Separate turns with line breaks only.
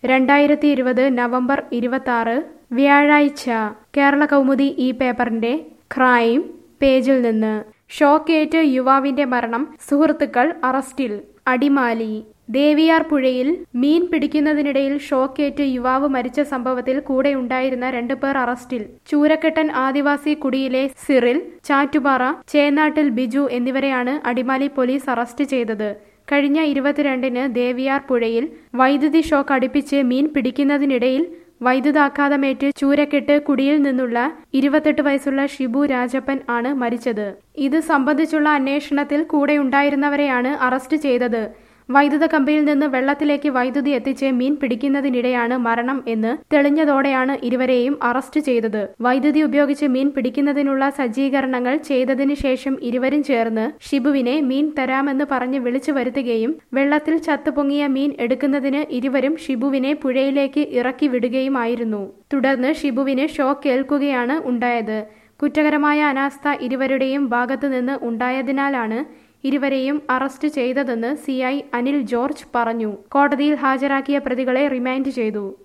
രണ്ടായിരത്തി ഇരുപത് നവംബർ ഇരുപത്തി വ്യാഴാഴ്ച കേരള കൗമുദി ഈ പേപ്പറിന്റെ ക്രൈം പേജിൽ നിന്ന് ഷോക്കേറ്റ് യുവാവിന്റെ മരണം സുഹൃത്തുക്കൾ അറസ്റ്റിൽ അടിമാലി ദേവിയാർ പുഴയിൽ മീൻ പിടിക്കുന്നതിനിടയിൽ ഷോക്കേറ്റ് യുവാവ് മരിച്ച സംഭവത്തിൽ കൂടെയുണ്ടായിരുന്ന രണ്ടു പേർ അറസ്റ്റിൽ ചൂരക്കെട്ടൻ ആദിവാസി കുടിയിലെ സിറിൽ ചാറ്റുപാറ ചേന്നാട്ടിൽ ബിജു എന്നിവരെയാണ് അടിമാലി പോലീസ് അറസ്റ്റ് ചെയ്തത് കഴിഞ്ഞ ഇരുപത്തിരണ്ടിന് ദേവിയാർ പുഴയിൽ വൈദ്യുതി ഷോക്ക് അടുപ്പിച്ച് മീൻ പിടിക്കുന്നതിനിടയിൽ വൈദ്യുതാഘാതമേറ്റ് ചൂരക്കെട്ട് കുടിയിൽ നിന്നുള്ള ഇരുപത്തെട്ട് വയസ്സുള്ള ഷിബു രാജപ്പൻ ആണ് മരിച്ചത് ഇത് സംബന്ധിച്ചുള്ള അന്വേഷണത്തിൽ കൂടെയുണ്ടായിരുന്നവരെയാണ് അറസ്റ്റ് ചെയ്തത് വൈദ്യുത കമ്പിയിൽ നിന്ന് വെള്ളത്തിലേക്ക് വൈദ്യുതി എത്തിച്ച് മീൻ പിടിക്കുന്നതിനിടെയാണ് മരണം എന്ന് തെളിഞ്ഞതോടെയാണ് ഇരുവരെയും അറസ്റ്റ് ചെയ്തത് വൈദ്യുതി ഉപയോഗിച്ച് മീൻ പിടിക്കുന്നതിനുള്ള സജ്ജീകരണങ്ങൾ ചെയ്തതിനു ശേഷം ഇരുവരും ചേർന്ന് ഷിബുവിനെ മീൻ തരാമെന്ന് പറഞ്ഞ് വിളിച്ചു വരുത്തുകയും വെള്ളത്തിൽ ചത്തുപൊങ്ങിയ മീൻ എടുക്കുന്നതിന് ഇരുവരും ഷിബുവിനെ പുഴയിലേക്ക് ഇറക്കി വിടുകയുമായിരുന്നു തുടർന്ന് ഷിബുവിന് ഷോക്ക് ഏൽക്കുകയാണ് ഉണ്ടായത് കുറ്റകരമായ അനാസ്ഥ ഇരുവരുടെയും ഭാഗത്തു നിന്ന് ഉണ്ടായതിനാലാണ് ഇരുവരെയും അറസ്റ്റ് ചെയ്തതെന്ന് സിഐ അനിൽ ജോർജ് പറഞ്ഞു കോടതിയിൽ ഹാജരാക്കിയ പ്രതികളെ റിമാൻഡ് ചെയ്തു